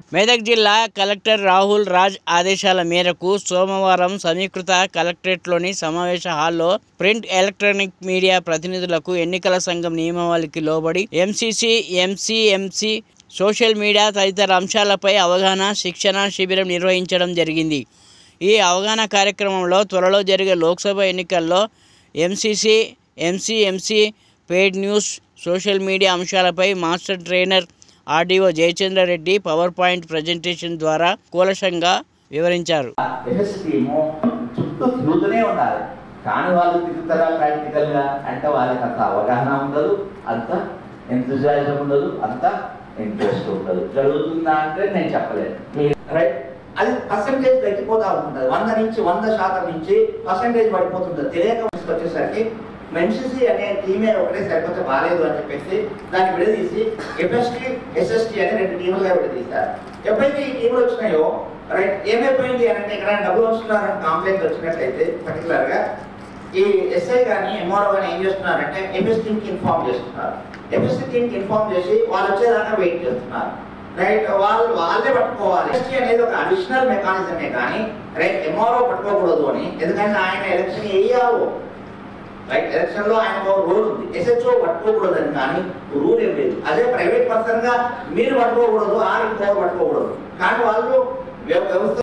మెదక్ జిల్లా కలెక్టర్ రాహుల్ రాజ్ ఆదేశాల మేరకు సోమవారం సమీకృత కలెక్టరేట్లోని సమావేశ హాల్లో ప్రింట్ ఎలక్ట్రానిక్ మీడియా ప్రతినిధులకు ఎన్నికల సంఘం నియమావళికి లోబడి ఎంసీసీ ఎంసీఎంసీ సోషల్ మీడియా తదితర అంశాలపై అవగాహన శిక్షణ శిబిరం నిర్వహించడం జరిగింది ఈ అవగాహన కార్యక్రమంలో త్వరలో జరిగే లోక్సభ ఎన్నికల్లో MCC MCMC paid news social media అంశాలపై master trainer RDO Jayachandra Reddy power point presentation ద్వారా కూలశంగా వివరించారు ఎఫ్ఎస్సి ఏమో చుట్టూ తిరుగుతూనే ఉండాలి కానీ వాళ్ళు తిరుగుతారా ప్రాక్టికల్ గా అంటే వాళ్ళకి అంత అవగాహన ఉండదు అంత ఎంతజాయిజం ఉండదు అంత ఇంట్రెస్ట్ ఉండదు జరుగుతుందా అంటే నేను చెప్పలేను రైట్ అది పర్సంటేజ్ తగ్గిపోతా ఉంటుంది వంద నుంచి వంద శాతం నుంచి పర్సంటేజ్ పడిపోతుంటుంది తెలియక వచ్చేసరికి మెన్సిసి అనే టీమే ఒకటే సరిపోతే బాగాలేదు అని చెప్పేసి దాన్ని విడదీసి ఎఫ్ఎస్టీ ఎస్ఎస్టీ అని రెండు టీములుగా విడదీశారు ఎప్పుడైతే ఈ టీములు వచ్చినాయో రైట్ ఏమైపోయింది అని అంటే ఇక్కడ డబ్బులు వస్తున్నారని కాంప్లైంట్ వచ్చినట్లయితే పర్టికులర్ గా ఈ ఎస్ఐ కానీ ఎంఆర్ఓ కానీ ఏం చేస్తున్నారంటే ఎంఎస్ టీమ్ కి ఇన్ఫార్మ్ చేస్తున్నారు ఎంఎస్ టీమ్ కి ఇన్ఫార్మ్ చేసి వాళ్ళు వచ్చేదాకా వెయిట్ చేస్తున్నారు రైట్ వాళ్ళు వాళ్ళే పట్టుకోవాలి ఎస్టీ అనేది ఒక అడిషనల్ మెకానిజమే కానీ రైట్ ఎంఆర్ఓ పట్టుకోకూడదు అని ఎందుకంటే ఆయన ఎలక్షన్ వేయాలో రైట్ ఎలక్షన్ లో ఆయన ఒక రూల్ ఉంది ఎస్హెచ్ఓ పట్టుకోకూడదు అని కానీ రూల్ ఏం లేదు అదే ప్రైవేట్ పర్సన్ గా మీరు పట్టుకోకూడదు ఆ ఇంకో పట్టుకోకూడదు కానీ వాళ్ళు వ్యవ- వ్యవస్థ